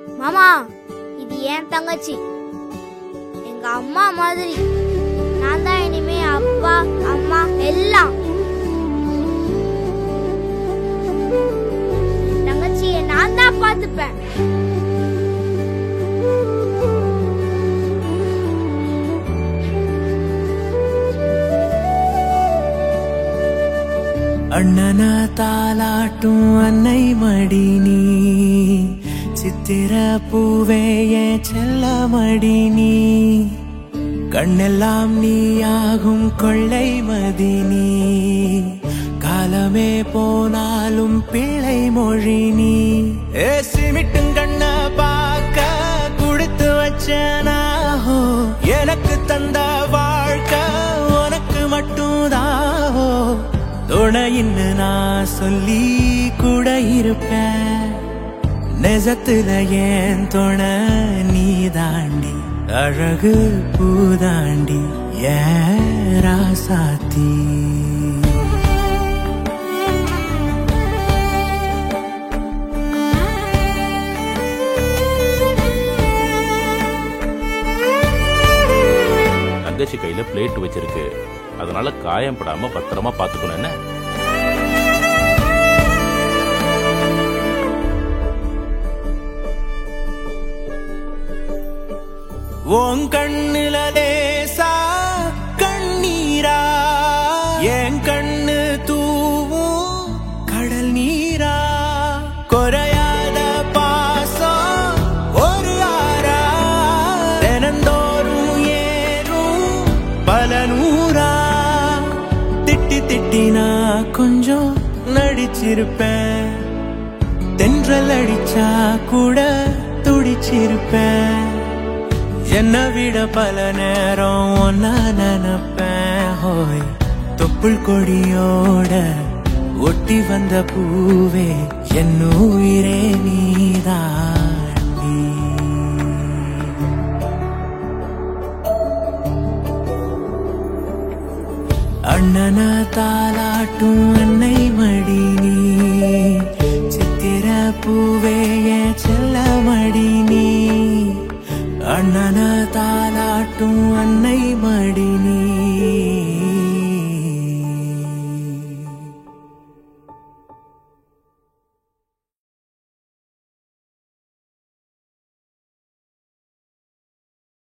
மாமா இது ஏன் தங்கச்சி எங்க அம்மா மாதிரி நான் தான் இனிமே அப்பா அம்மா எல்லாம் தங்கச்சியை நான் தான் பார்த்துப்பேன் அண்ணன தாலாட்டும் அன்னை மடி நீ சித்திர பூவே என் செல்ல மடி நீ கண்ணெல்லாம் நீயாகும் கொள்ளை மதி நீ காலமே போனாலும் பிள்ளை மொழி நீ ஏ சிமிட்டும் கண்ண பார்க்க கொடுத்து வச்சனாஹோ எனக்கு தந்த வாழ்க்கை உனக்கு மட்டும்தாஹோ துணையின்னு நான் சொல்லி கூட இருப்பேன் நெசத்துல ஏன் துணை நீ தாண்டி அழகு பூதாண்டி ஏன் ராசாத்தி தங்கச்சி கையில பிளேட் வச்சிருக்கு அதனால காயம் படாம பத்திரமா பாத்துக்கணும் என்ன உன் கண்ணுல லேசா கண்ணீரா என் கண்ணு தூவும் கடல் நீரா குறையாத பாசம் ஒரு ஆறா தினந்தோறும் ஏறும் பல நூறா திட்டி திட்டி நான் கொஞ்சம் நடிச்சிருப்பேன் தென்றல் அடிச்சா கூட துடிச்சிருப்பேன் என்னை விட பல நேரம் ஒன்னா நினைப்பேன் ஹோய் தொப்புள் கொடியோட ஒட்டி வந்த பூவே என் உயிரே நீதாண்டி அண்ணன தாலாட்டும் அன்னை மடி நீ சித்திர பூவே என் செல்ல மடி நீ அண்ணன தாலாட்டும் அன்னை மடி